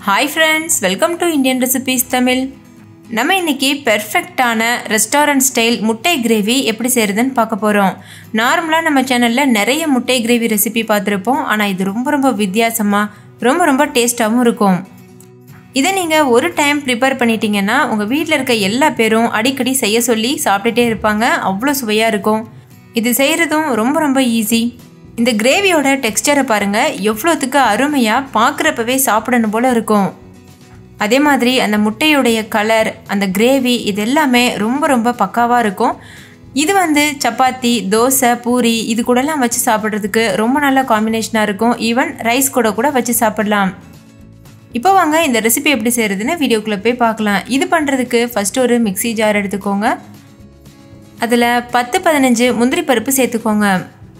hi friends welcome to Indian recipes Tamil நம்ம இன்னைக்கு பெர்ஃபெக்டான ரெஸ்டாரண்ட் ஸ்டைல் முட்டை கிரேவி எப்படி செய்கிறதுன்னு பார்க்க போகிறோம் நார்மலாக நம்ம சேனலில் நிறைய முட்டை கிரேவி ரெசிபி பார்த்துருப்போம் ஆனால் இது ரொம்ப ரொம்ப வித்தியாசமாக ரொம்ப ரொம்ப டேஸ்ட்டாகவும் இருக்கும் இதை நீங்கள் ஒரு டைம் ப்ரிப்பேர் பண்ணிட்டீங்கன்னா உங்கள் வீட்டில் இருக்க எல்லா பேரும் அடிக்கடி செய்ய சொல்லி சாப்பிட்டுட்டே இருப்பாங்க அவ்வளோ சுவையாக இருக்கும் இது செய்கிறதும் ரொம்ப ரொம்ப ஈஸி இந்த கிரேவியோட டெக்ஸ்டரை பாருங்கள் எவ்வளோத்துக்கு அருமையாக பார்க்குறப்பவே சாப்பிடணும் போல் இருக்கும் அதே மாதிரி அந்த முட்டையுடைய கலர் அந்த கிரேவி இது எல்லாமே ரொம்ப ரொம்ப பக்காவாக இருக்கும் இது வந்து சப்பாத்தி தோசை பூரி இது கூடலாம் வச்சு சாப்பிட்றதுக்கு ரொம்ப நல்ல காம்பினேஷனாக இருக்கும் ஈவன் ரைஸ் கூட கூட வச்சு சாப்பிடலாம் இப்போ வாங்க இந்த ரெசிபி எப்படி செய்கிறதுன்னு வீடியோக்குள்ளே போய் பார்க்கலாம் இது பண்ணுறதுக்கு ஃபஸ்ட்டு ஒரு மிக்ஸி ஜார் எடுத்துக்கோங்க அதில் பத்து பதினஞ்சு முந்திரி பருப்பு சேர்த்துக்கோங்க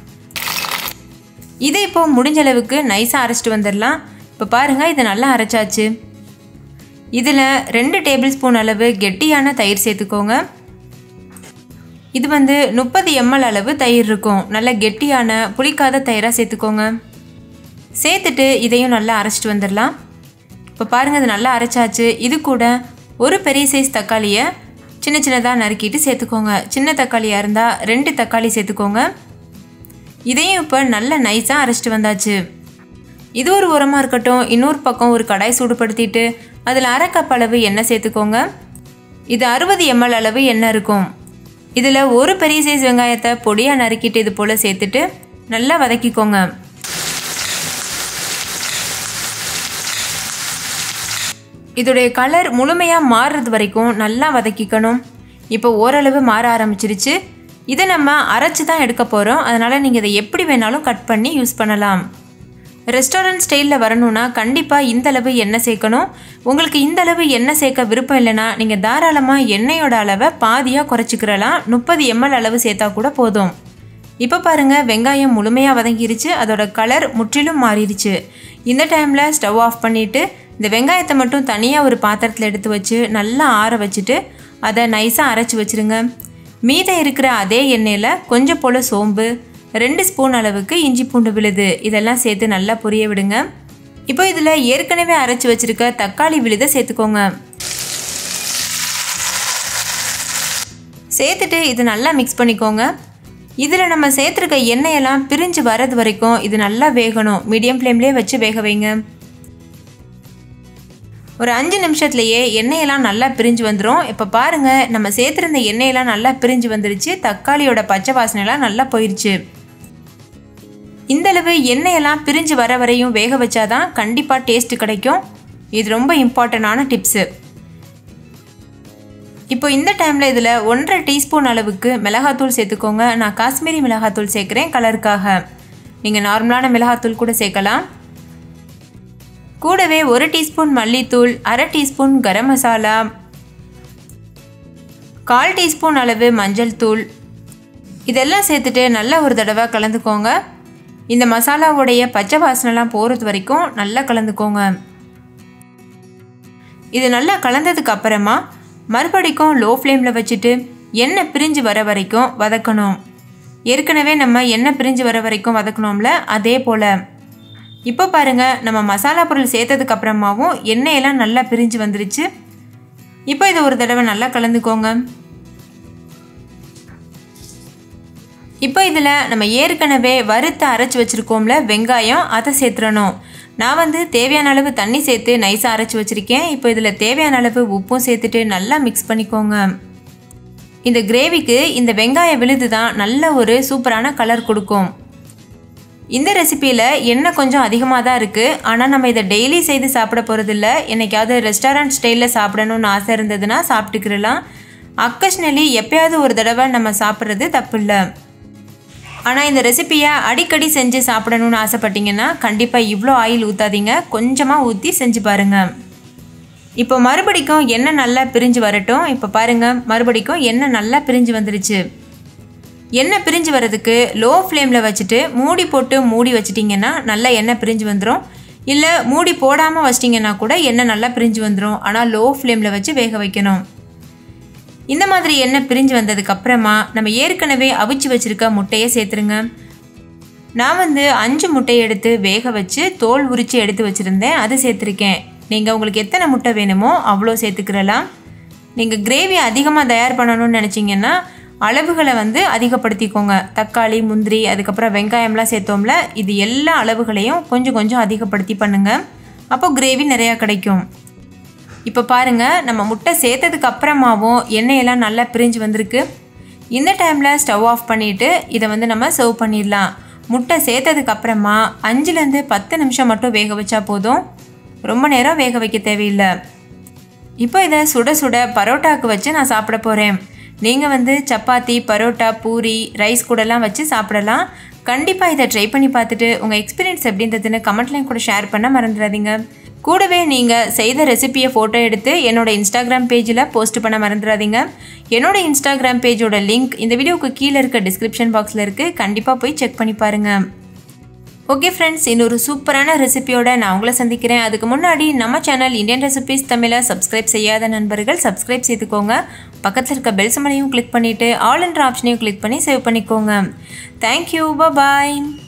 இதை இப்போ முடிஞ்ச அளவுக்கு நைஸாக அரைச்சிட்டு வந்துடலாம் இப்போ பாருங்கள் இதை நல்லா அரைச்சாச்சு இதில் ரெண்டு டேபிள் ஸ்பூன் அளவு கெட்டியான தயிர் சேர்த்துக்கோங்க இது வந்து முப்பது எம்எல் அளவு தயிர் இருக்கும் நல்ல கெட்டியான புளிக்காத தயிராக சேர்த்துக்கோங்க சேர்த்துட்டு இதையும் நல்லா அரைச்சிட்டு வந்துடலாம் இப்போ பாருங்கள் இது நல்லா அரைச்சாச்சு இது கூட ஒரு பெரிய சைஸ் தக்காளியை சின்ன சின்னதாக நறுக்கிட்டு சேர்த்துக்கோங்க சின்ன தக்காளியாக இருந்தால் ரெண்டு தக்காளி சேர்த்துக்கோங்க இதையும் இப்போ நல்ல நைஸாக அரைச்சிட்டு வந்தாச்சு இது ஒரு உரமாக இருக்கட்டும் இன்னொரு பக்கம் ஒரு கடாய் சூடுபடுத்திட்டு அதில் அரை கப் அளவு எண்ணெய் சேர்த்துக்கோங்க இது அறுபது எம்எல் அளவு எண்ணெய் இருக்கும் இதில் ஒரு பெரிய சைஸ் வெங்காயத்தை பொடியாக நறுக்கிட்டு இது போல் சேர்த்துட்டு நல்லா வதக்கிக்கோங்க இதோடைய கலர் முழுமையாக மாறுறது வரைக்கும் நல்லா வதக்கிக்கணும் இப்போ ஓரளவு மாற ஆரம்பிச்சிருச்சு இதை நம்ம அரைச்சி தான் எடுக்க போகிறோம் அதனால் நீங்கள் இதை எப்படி வேணாலும் கட் பண்ணி யூஸ் பண்ணலாம் ரெஸ்டாரண்ட் ஸ்டைலில் வரணும்னா கண்டிப்பாக இந்த அளவு எண்ணெய் சேர்க்கணும் உங்களுக்கு இந்த அளவு எண்ணெய் சேர்க்க விருப்பம் இல்லைன்னா நீங்கள் தாராளமாக எண்ணெயோட அளவை பாதியாக குறைச்சிக்கிறலாம் முப்பது எம்எல் அளவு சேர்த்தா கூட போதும் இப்போ பாருங்கள் வெங்காயம் முழுமையாக வதங்கிருச்சு அதோட கலர் முற்றிலும் மாறிடுச்சு இந்த டைமில் ஸ்டவ் ஆஃப் பண்ணிவிட்டு இந்த வெங்காயத்தை மட்டும் தனியாக ஒரு பாத்திரத்தில் எடுத்து வச்சு நல்லா ஆற வச்சுட்டு அதை நைஸாக அரைச்சி வச்சுருங்க மீதம் இருக்கிற அதே எண்ணெயில் கொஞ்சம் போல் சோம்பு ரெண்டு ஸ்பூன் அளவுக்கு இஞ்சி பூண்டு விழுது இதெல்லாம் சேர்த்து நல்லா பொரிய விடுங்க இப்போ இதில் ஏற்கனவே அரைச்சி வச்சுருக்க தக்காளி விழுதை சேர்த்துக்கோங்க சேர்த்துட்டு இது நல்லா மிக்ஸ் பண்ணிக்கோங்க இதில் நம்ம சேர்த்துருக்க எண்ணெயெல்லாம் பிரிஞ்சு வர்றது வரைக்கும் இது நல்லா வேகணும் மீடியம் ஃப்ளேம்லேயே வச்சு வேக வைங்க ஒரு அஞ்சு நிமிஷத்துலையே எண்ணெயெல்லாம் நல்லா பிரிஞ்சு வந்துடும் இப்போ பாருங்கள் நம்ம சேர்த்துருந்த எண்ணெயெல்லாம் நல்லா பிரிஞ்சு வந்துருச்சு தக்காளியோட பச்சை வாசனைலாம் நல்லா போயிடுச்சு இந்தளவு எண்ணெயெல்லாம் பிரிஞ்சு வர வரையும் வேக வச்சாதான் கண்டிப்பாக டேஸ்ட் கிடைக்கும் இது ரொம்ப இம்பார்ட்டண்டான டிப்ஸு இப்போ இந்த டைமில் இதில் ஒன்றரை டீஸ்பூன் அளவுக்கு மிளகாத்தூள் சேர்த்துக்கோங்க நான் காஷ்மீரி மிளகாத்தூள் சேர்க்குறேன் கலருக்காக நீங்கள் நார்மலான மிளகாத்தூள் கூட சேர்க்கலாம் கூடவே ஒரு டீஸ்பூன் மல்லித்தூள் அரை டீஸ்பூன் கரம் மசாலா கால் டீஸ்பூன் அளவு மஞ்சள் தூள் இதெல்லாம் சேர்த்துட்டு நல்லா ஒரு தடவை கலந்துக்கோங்க இந்த மசாலாவுடைய பச்சை வாசனைலாம் போகிறது வரைக்கும் நல்லா கலந்துக்கோங்க இது நல்லா கலந்ததுக்கு அப்புறமா மறுபடிக்கும் லோ ஃப்ளேமில் வச்சுட்டு எண்ணெய் பிரிஞ்சு வர வரைக்கும் வதக்கணும் ஏற்கனவே நம்ம எண்ணெய் பிரிஞ்சு வர வரைக்கும் வதக்கணும்ல அதே போல் இப்போ பாருங்கள் நம்ம மசாலா பொருள் சேர்த்ததுக்கு அப்புறமாவும் எண்ணெயெல்லாம் நல்லா பிரிஞ்சு வந்துருச்சு இப்போ இதை ஒரு தடவை நல்லா கலந்துக்கோங்க இப்போ இதில் நம்ம ஏற்கனவே வறுத்து அரைச்சி வச்சுருக்கோம்ல வெங்காயம் அதை சேர்த்துடணும் நான் வந்து தேவையான அளவு தண்ணி சேர்த்து நைஸாக அரைச்சி வச்சுருக்கேன் இப்போ இதில் தேவையான அளவு உப்பும் சேர்த்துட்டு நல்லா மிக்ஸ் பண்ணிக்கோங்க இந்த கிரேவிக்கு இந்த வெங்காய விழுது தான் நல்ல ஒரு சூப்பரான கலர் கொடுக்கும் இந்த ரெசிப்பியில் எண்ணெய் கொஞ்சம் அதிகமாக தான் இருக்குது ஆனால் நம்ம இதை டெய்லி செய்து சாப்பிட போகிறதில்ல என்னைக்காவது ரெஸ்டாரண்ட் ஸ்டைலில் சாப்பிடணும்னு ஆசை இருந்ததுன்னா சாப்பிட்டுக்கிறலாம் அக்கஷ்னலி எப்பயாவது ஒரு தடவை நம்ம சாப்பிட்றது தப்பு இல்லை ஆனால் இந்த ரெசிப்பியை அடிக்கடி செஞ்சு சாப்பிடணும்னு ஆசைப்பட்டீங்கன்னா கண்டிப்பாக இவ்வளோ ஆயில் ஊற்றாதீங்க கொஞ்சமாக ஊற்றி செஞ்சு பாருங்கள் இப்போ மறுபடிக்கும் எண்ணெய் நல்லா பிரிஞ்சு வரட்டும் இப்போ பாருங்கள் மறுபடிக்கும் எண்ணெய் நல்லா பிரிஞ்சு வந்துருச்சு எண்ணெய் பிரிஞ்சு வரதுக்கு லோ ஃப்ளேமில் வச்சுட்டு மூடி போட்டு மூடி வச்சிட்டிங்கன்னா நல்லா எண்ணெய் பிரிஞ்சு வந்துடும் இல்லை மூடி போடாமல் வச்சிட்டிங்கன்னா கூட எண்ணெய் நல்லா பிரிஞ்சு வந்துடும் ஆனால் லோ ஃப்ளேமில் வச்சு வேக வைக்கணும் இந்த மாதிரி எண்ணெய் பிரிஞ்சு வந்ததுக்கு அப்புறமா நம்ம ஏற்கனவே அவிச்சு வச்சுருக்க முட்டையை சேர்த்துருங்க நான் வந்து அஞ்சு முட்டையை எடுத்து வேக வச்சு தோல் உரித்து எடுத்து வச்சுருந்தேன் அது சேர்த்துருக்கேன் நீங்கள் உங்களுக்கு எத்தனை முட்டை வேணுமோ அவ்வளோ சேர்த்துக்கிறலாம் நீங்கள் கிரேவி அதிகமாக தயார் பண்ணணும்னு நினச்சிங்கன்னா அளவுகளை வந்து அதிகப்படுத்திக்கோங்க தக்காளி முந்திரி அதுக்கப்புறம் வெங்காயம்லாம் சேர்த்தோம்ல இது எல்லா அளவுகளையும் கொஞ்சம் கொஞ்சம் அதிகப்படுத்தி பண்ணுங்கள் அப்போ கிரேவி நிறையா கிடைக்கும் இப்போ பாருங்கள் நம்ம முட்டை சேர்த்ததுக்கு அப்புறமாவும் எண்ணெயெல்லாம் நல்லா பிரிஞ்சு வந்திருக்கு இந்த டைமில் ஸ்டவ் ஆஃப் பண்ணிவிட்டு இதை வந்து நம்ம சர்வ் பண்ணிடலாம் முட்டை சேர்த்ததுக்கு அப்புறமா அஞ்சுலேருந்து பத்து நிமிஷம் மட்டும் வேக வச்சா போதும் ரொம்ப நேரம் வேக வைக்க தேவையில்லை இப்போ இதை சுட சுட பரோட்டாவுக்கு வச்சு நான் சாப்பிட போகிறேன் நீங்கள் வந்து சப்பாத்தி பரோட்டா பூரி ரைஸ் கூடலாம் வச்சு சாப்பிடலாம் கண்டிப்பாக இதை ட்ரை பண்ணி பார்த்துட்டு உங்கள் எக்ஸ்பீரியன்ஸ் எப்படின்றதுன்னு கமெண்ட்லையும் கூட ஷேர் பண்ண மறந்துடாதீங்க கூடவே நீங்கள் செய்த ரெசிபியை ஃபோட்டோ எடுத்து என்னோட இன்ஸ்டாகிராம் பேஜில் போஸ்ட் பண்ண மறந்துடாதீங்க என்னோட இன்ஸ்டாகிராம் பேஜோட லிங்க் இந்த வீடியோவுக்கு கீழே இருக்க டிஸ்கிரிப்ஷன் பாக்ஸில் இருக்குது கண்டிப்பாக போய் செக் பண்ணி பாருங்கள் ஓகே ஃப்ரெண்ட்ஸ் இன்னொரு சூப்பரான ரெசிபியோட நான் உங்களை சந்திக்கிறேன் அதுக்கு முன்னாடி நம்ம சேனல் இந்தியன் ரெசிபிஸ் தமிழை சப்ஸ்கிரைப் செய்யாத நண்பர்கள் சப்ஸ்கிரைப் செய்துக்கோங்க பக்கத்தில் இருக்க பெல் சமனையும் கிளிக் பண்ணிவிட்டு ஆல் என்ற ஆப்ஷனையும் கிளிக் பண்ணி சேவ் பண்ணிக்கோங்க தேங்க்யூ பாய்